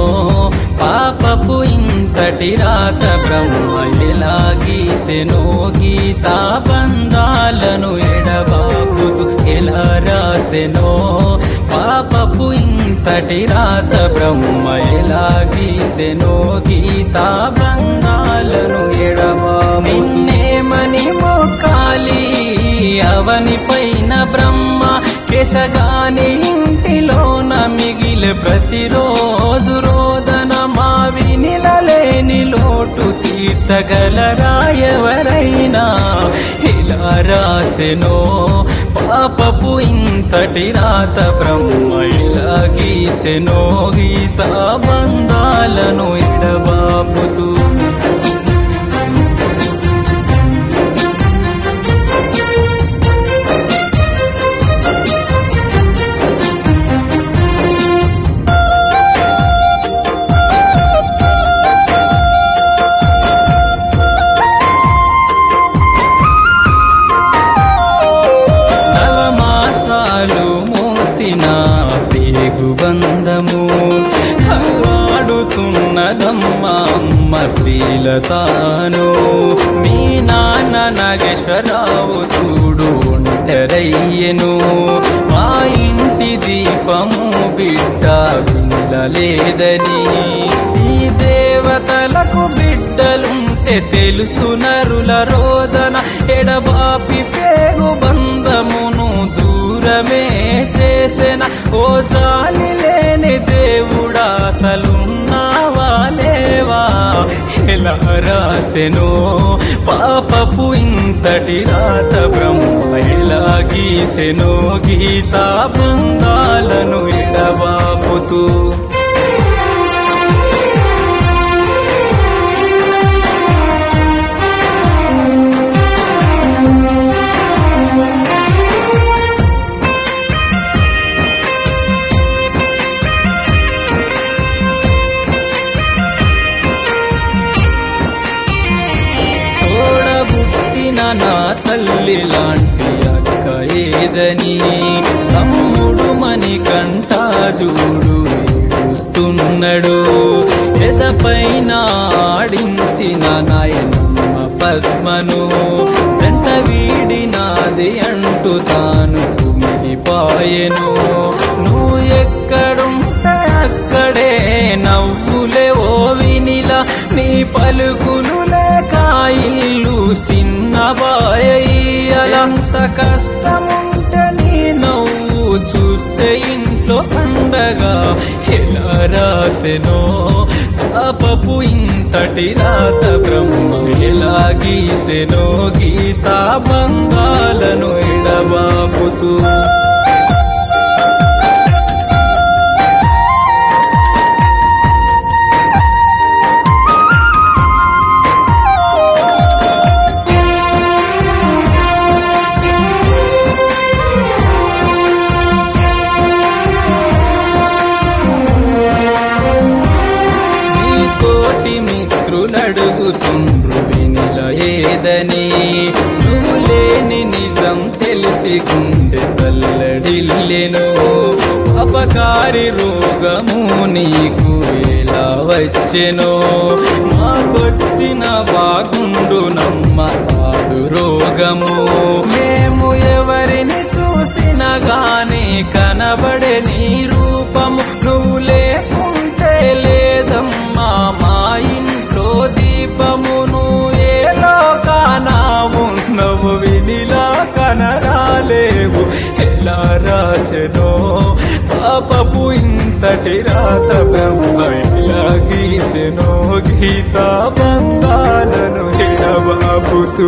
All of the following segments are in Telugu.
పాపపు ఇంతటి రాత బ్రహ్మ ఎలా గీసెనో గీతా బంధాలను ఎడబాపుతూ ఎలా రాసెనో పాపపు ఇంతటి రాత బ్రహ్మ ఎలా గీసెనో గీతా బంధాలను ఎడబాపు నిన్నేమని మొక్కాలి అవని పైన బ్రహ్మ కేశగాని ఇంటిలోన మిగిలే ప్రతిరోజు రోదన మావి నిలలేని లోటు తీర్చగలరా ఎవరైనా ఇలా రాసెనో పాపపు ఇంతటి రాత బ్రహ్మ ఇలా గీసెనో గీత బంధాలను ఎడబాపుతూ నవమాసాలు మోసిన పేగు బంధము ఆడుతున్నదమ్మా అమ్మ శ్రీలతాను మీ నాన్న నాగేశ్వరరావు చూడు ఒంటరయ్యను మా ఇంటి దీపము బిడ్డ వినలేదని ఈ దేవతలకు బిడ్డలుంటే తెలుసు నరుల రోదన ఎడబాపి పేగు బంధమును దూరమే చేసిన ఓ జాలి లేని దేవుడా అసలున్నావా లేవా ఎలా రాసెనో పాపపు ఇంతటి రాత బ్రహ్మ ఎలా గీసెనో గీతా బంధాలను ఎడబాపుతూ తోడబుట్టిన నా తల్లి లాంటి అక్క ఏదని తమ్ముడు మని కంటాజూడు ఏడుస్తున్నాడు ఎదపైన ఆడించిన నాయనమ్మ పద్మను జంట వీడినాది అంటూ తాను కుమిలిపాయెను నువ్వు ఎక్కడుంటే అక్కడే నవ్వులే ఓ వినిలా నీ పలుకులు లేక ఇల్లు సిన్నబాయంత కష్టముంటే నీ నవ్వు చూస్తే ఇంట్లో పండగా ఎలా రాసెనో పాపపు ఇంతటి రాత బ్రహ్మ ఎలా గీసెనో గీతా బంగాలను ఎడబాపుతూ నీ తోటి మిత్రులడుగుతుండ్రు వినిల ఏదని నువ్వు లేని నిజం తెలిసి గుండె తల్లడిల్లెను అపకారి రోగము నీకు ఎలా వచ్చెనో మాకొచ్చిన బాగుండు నమ్మ తాడు రోగము మేము ఎవరిని చూసినా గాని కనబడే నీ రూపము నువ్వు లేకుంటే లేదమ్మా మా ఇంట్లో దీపమును ఏ లోకానా ఉన్నవు వినిలా కనరాలేవు ఎలా రాసెనో పాపపు ఇంతటి రాత బ్రహ్మ ఎలా గీసెనో గీతా బంగాలను ఎడబాపుతూ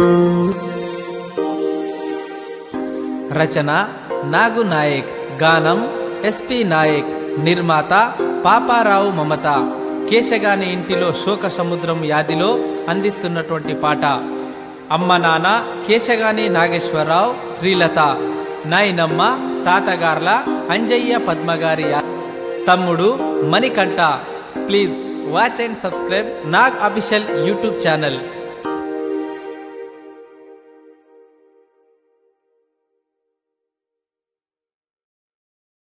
రచన నాగు నాయక్ గానం ఎస్పి నాయక్ నిర్మాత పాపారావు మమత కేశగాని ఇంటిలో శోక సముద్రం యాదిలో అందిస్తున్నటువంటి పాట అమ్మ నాన్న కేశగాని నాగేశ్వరరావు శ్రీలత నాయనమ్మ తాతగార్ల అంజయ్య పద్మగారి యా- తమ్ముడు Manikanta please watch and subscribe Nag official YouTube channel